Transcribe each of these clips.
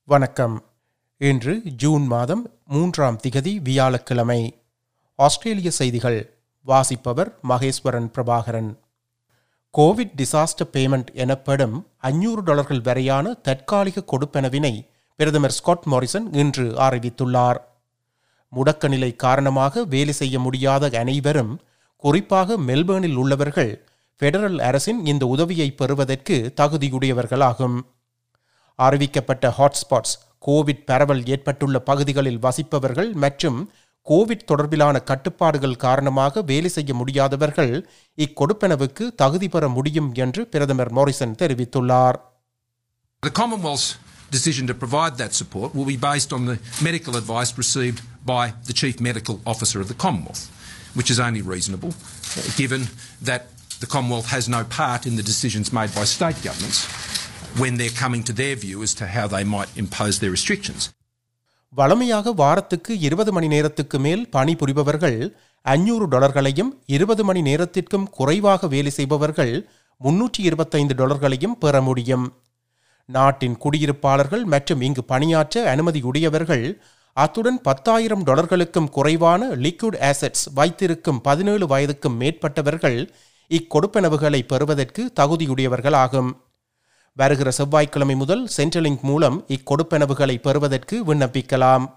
வணக்கம் இன்று ஜூன் மாதம் மூன்றாம் திகதி வியாழக்கிழமை ஆஸ்திரேலிய செய்திகள் வாசிப்பவர் Maheswaran Prabakaran COVID disaster payment எனப்படும் அஞ்சூறு டாலர்கள் வரையான தற்காலிக கொடுப்பனவினை பிரதமர் ஸ்காட் மாரிசன் இன்று அறிவித்துள்ளார் முடக்க நிலை காரணமாக வேலை செய்ய முடியாத அனைவரும் குறிப்பாக மெல்பேர்னில் உள்ளவர்கள் ஃபெடரல் அரசின் இந்த உதவியை பெறுவதற்கு தகுதியுடையவர்களாகும் அறிவிக்கப்பட்ட ஹாட்ஸ்பாட்ஸ் கோவிட் பரவல் ஏற்பட்டுள்ள பகுதிகளில் வசிப்பவர்கள் மற்றும் கோவிட் தொடர்பிலான கட்டுப்பாடுகள் காரணமாக வேலை செய்ய முடியாதவர்கள் இக்கொடுப்பனவுக்கு தகுதி பெற முடியும் என்று பிரதமர் மோரிசன் தெரிவித்துள்ளார் The Commonwealth's decision to provide that support will be based on the medical advice received by the Chief Medical Officer of the Commonwealth, which is only reasonable uh, given that the Commonwealth has no part in the decisions made by state governments when they're coming to their view as to how they might impose their restrictions. வழமையாக வாரத்துக்கு இருபது மணி நேரத்துக்கு மேல் பணிபுரிபவர்கள் அஞ்சூறு டாலர்களையும் இருபது மணி நேரத்திற்கும் குறைவாக வேலை செய்பவர்கள் முன்னூற்றி இருபத்தைந்து டாலர்களையும் பெற முடியும் நாட்டின் குடியிருப்பாளர்கள் மற்றும் இங்கு பணியாற்ற அனுமதியுடையவர்கள் அத்துடன் பத்தாயிரம் டாலர்களுக்கும் குறைவான லிக்விட் ஆசெட்ஸ் வைத்திருக்கும் பதினேழு வயதுக்கும் மேற்பட்டவர்கள் இக்கொடுப்பனவுகளை பெறுவதற்கு தகுதியுடையவர்களாகும் வருகிற செவ்வாய்க்கிழமை முதல் சென்ட்ரலிங்க் மூலம் இக்கொடுப்பனவுகளை பெறுவதற்கு விண்ணப்பிக்கலாம்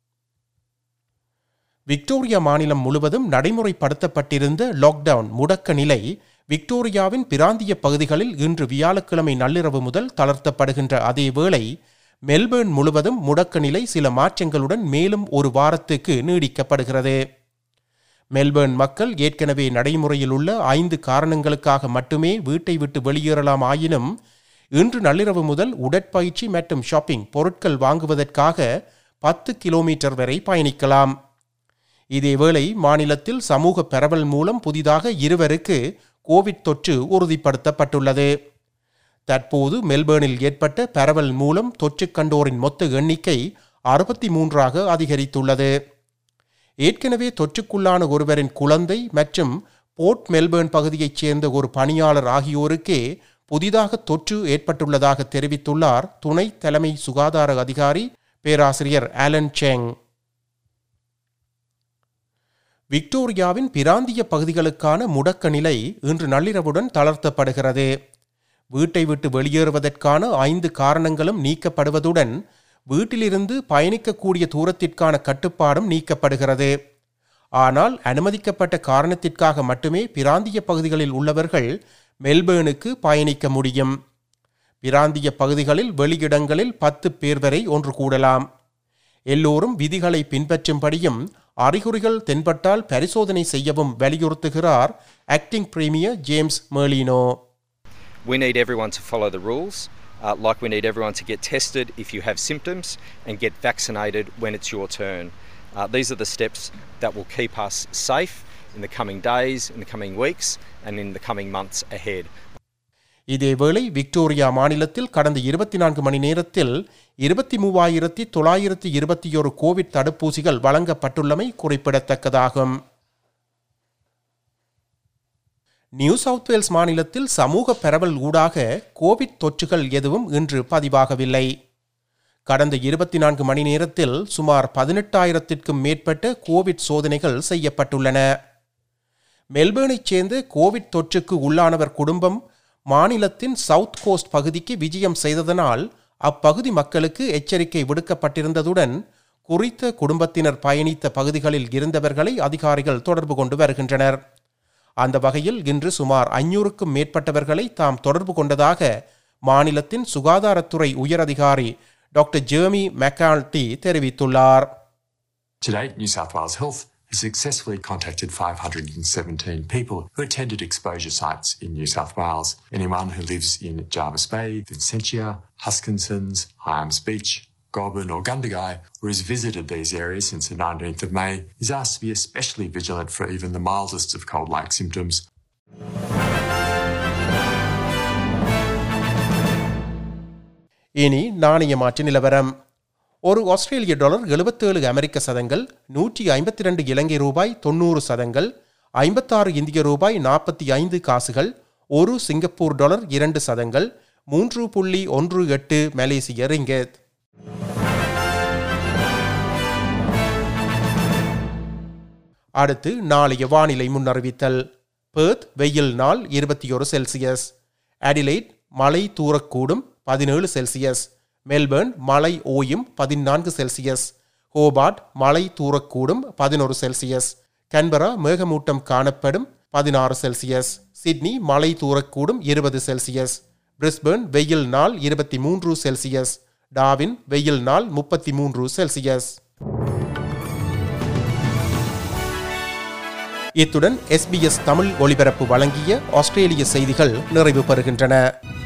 விக்டோரியா மாநிலம் முழுவதும் நடைமுறைப்படுத்தப்பட்டிருந்த லாக்டவுன் முடக்க நிலை விக்டோரியாவின் பிராந்திய பகுதிகளில் இன்று வியாழக்கிழமை நள்ளிரவு முதல் தளர்த்தப்படுகின்ற அதே வேளை மெல்பேர்ன் முழுவதும் முடக்க நிலை சில மாற்றங்களுடன் மேலும் ஒரு வாரத்துக்கு நீடிக்கப்படுகிறது மெல்பேர்ன் மக்கள் ஏற்கனவே நடைமுறையில் உள்ள ஐந்து காரணங்களுக்காக மட்டுமே வீட்டை விட்டு வெளியேறலாம் ஆயினும் இன்று நள்ளிரவு முதல் உடற்பயிற்சி மற்றும் ஷாப்பிங் பொருட்கள் வாங்குவதற்காக பத்து கிலோமீட்டர் வரை பயணிக்கலாம் இதேவேளை மாநிலத்தில் சமூக பரவல் மூலம் புதிதாக இருவருக்கு கோவிட் தொற்று உறுதிப்படுத்தப்பட்டுள்ளது தற்போது மெல்பேர்னில் ஏற்பட்ட பரவல் மூலம் தொற்று கண்டோரின் மொத்த எண்ணிக்கை அறுபத்தி மூன்றாக அதிகரித்துள்ளது ஏற்கனவே தொற்றுக்குள்ளான ஒருவரின் குழந்தை மற்றும் போர்ட் மெல்பேர்ன் பகுதியைச் சேர்ந்த ஒரு பணியாளர் ஆகியோருக்கே புதிதாக தொற்று ஏற்பட்டுள்ளதாக தெரிவித்துள்ளார் துணை தலைமை சுகாதார அதிகாரி பேராசிரியர் ஆலன் செங் விக்டோரியாவின் பிராந்திய பகுதிகளுக்கான முடக்க நிலை இன்று நள்ளிரவுடன் தளர்த்தப்படுகிறது வீட்டை விட்டு வெளியேறுவதற்கான ஐந்து காரணங்களும் நீக்கப்படுவதுடன் வீட்டிலிருந்து பயணிக்கக்கூடிய தூரத்திற்கான கட்டுப்பாடும் நீக்கப்படுகிறது ஆனால் அனுமதிக்கப்பட்ட காரணத்திற்காக மட்டுமே பிராந்திய பகுதிகளில் உள்ளவர்கள் மெல்பேர்னுக்கு பயணிக்க முடியும் பிராந்திய பகுதிகளில் வெளியிடங்களில் பத்து பேர் வரை ஒன்று கூடலாம் எல்லோரும் விதிகளை பின்பற்றும்படியும் அறிகுறிகள் தென்பட்டால் பரிசோதனை செய்யவும் வலியுறுத்துகிறார் acting premier James Merlino We need everyone to follow the rules, uh, like we need everyone to get tested if you have symptoms and get vaccinated when it's your turn. Uh, these are the steps that will keep us safe in the coming days, in the coming weeks, and in the coming months ahead. இதேவேளை Victoria மாநிலத்தில் கடந்த இருபத்தி நான்கு மணி நேரத்தில் இருபத்தி மூவாயிரத்தி தொள்ளாயிரத்தி இருபத்தி ஒரு கோவிட் தடுப்பூசிகள் வழங்கப்பட்டுள்ளமை குறிப்பிடத்தக்கதாகும் நியூ சவுத் வேல்ஸ் மாநிலத்தில் சமூக பரவல் ஊடாக கோவிட் தொற்றுகள் எதுவும் இன்று பதிவாகவில்லை கடந்த இருபத்தி நான்கு மணி நேரத்தில் சுமார் பதினெட்டாயிரத்திற்கும் மேற்பட்ட கோவிட் சோதனைகள் செய்யப்பட்டுள்ளன மெல்பேர்னைச் சேர்ந்த கோவிட் தொற்றுக்கு உள்ளானவர் குடும்பம் மாநிலத்தின் சவுத் கோஸ்ட் பகுதிக்கு விஜயம் செய்ததனால் அப்பகுதி மக்களுக்கு எச்சரிக்கை விடுக்கப்பட்டிருந்ததுடன் குறித்த குடும்பத்தினர் பயணித்த பகுதிகளில் இருந்தவர்களை அதிகாரிகள் தொடர்பு கொண்டு வருகின்றனர் அந்த வகையில் இன்று சுமார் ஐநூறுக்கும் மேற்பட்டவர்களை தாம் தொடர்பு கொண்டதாக மாநிலத்தின் சுகாதாரத்துறை உயரதிகாரி டாக்டர் ஜேர்மி மெக்கால்டி தெரிவித்துள்ளார் To date, New South Wales Health has successfully contacted 517 people who attended exposure sites in New South Wales. Anyone who lives in Jarvis Bay, Vincentia, Huskinsons, Hyams Beach, Goulburn or Gundagai or has visited these areas since the 19th of May is asked to be especially vigilant for even the mildest of cold-like symptoms. இனி நாணய மாற்று நிலவரம் ஒரு ஆஸ்திரேலிய dollar எழுபத்தேழு அமெரிக்க சதங்கள் நூற்றி ஐம்பத்தி ரெண்டு இலங்கை ரூபாய் தொண்ணூறு சதங்கள் ஐம்பத்தாறு இந்திய ரூபாய் நாற்பத்தி ஐந்து காசுகள் ஒரு சிங்கப்பூர் டாலர் இரண்டு சதங்கள் மூன்று புள்ளி ஒன்று எட்டு மலேசிய ரிங்கெத் அடுத்து நாளைய வானிலை முன்னறிவித்தல் பேர்த் வெயில் நாள் இருபத்தி ஒரு செல்சியஸ் அடிலைட் மழை தூரக்கூடும் பதினேழு செல்சியஸ் மெல்பர்ன் மழை ஓயும் பதினான்கு செல்சியஸ் ஹோபார்ட் மழை தூரக்கூடும் பதினொரு செல்சியஸ் கன்பரா மேகமூட்டம் காணப்படும் பதினாறு செல்சியஸ் சிட்னி மழை தூரக்கூடும் இருபது செல்சியஸ் பிரிஸ்பர்ன் வெயில் நாள் இருபத்தி மூன்று செல்சியஸ் டாவின் வெயில் நாள் முப்பத்தி மூன்று செல்சியஸ் இத்துடன் எஸ்பிஎஸ் தமிழ் ஒலிபரப்பு வழங்கிய ஆஸ்திரேலிய செய்திகள் நிறைவு பெறுகின்றன